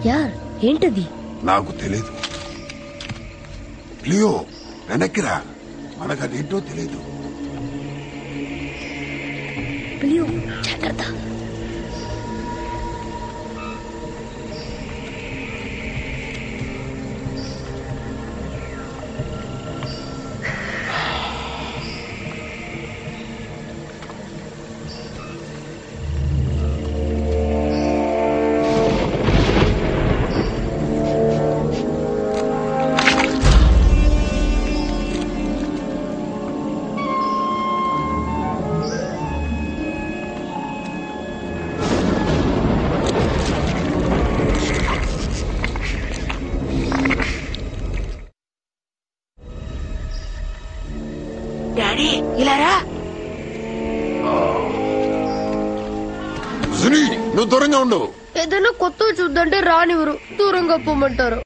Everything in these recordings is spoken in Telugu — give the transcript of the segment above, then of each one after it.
యార్ ఏంటది నాకు తెలీదు లియో వెనక్కిరా మనకు అదేంటో తెలీదు పిలియో జాగ్రత్త డాడీ ఇలా రా జుని నువ్వు దూరంగా ఉండు ఏదైనా కొత్త చూద్దంటే రానివ్వరు దూరంగా పొమ్మంటారు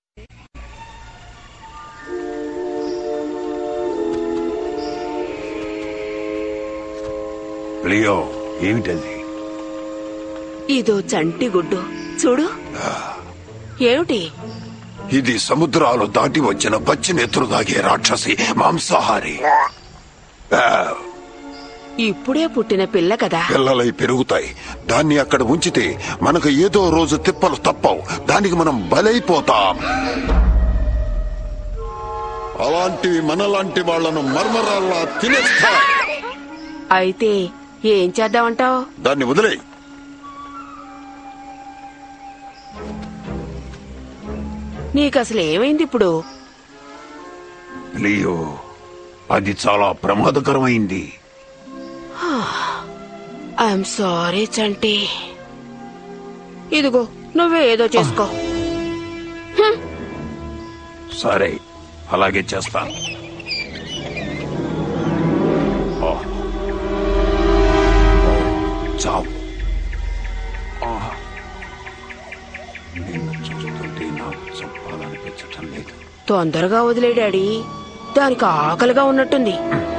లియో ఏమిటది ఇదో చంటి గుడ్డు చూడు ఏమిటి ఇది సముద్రాలు దాటి వచ్చిన పచ్చి నెత్తురు దాగే రాక్షసి మాంసాహారి ఆ, ఇప్పుడే పుట్టిన పిల్ల కదా పిల్లలై పెరుగుతాయి దాన్ని అక్కడ ఉంచితే మనకు ఏదో రోజు తిప్పలు తప్పవు దానికి మనం బలైపోతాం అలాంటివి మనలాంటి వాళ్లను మర్మరాల్లా తినేస్తాయి అయితే ఏం చేద్దామంటావు దాన్ని వదిలే నీకు అసలు ఏమైంది ఇప్పుడు లియో అది చాలా ప్రమాదకరమైంది ఐఎమ్ సారీ చంటి ఇదిగో నువ్వే ఏదో చేసుకో సరే అలాగే చేస్తాను ఓ. ఓ, చావు ఆ. నిన్ను చూస్తుంటే నాకు చంపాలనిపించటం లేదు తొందరగా వదిలే డాడీ దానికి ఆకలిగా ఉన్నట్టుంది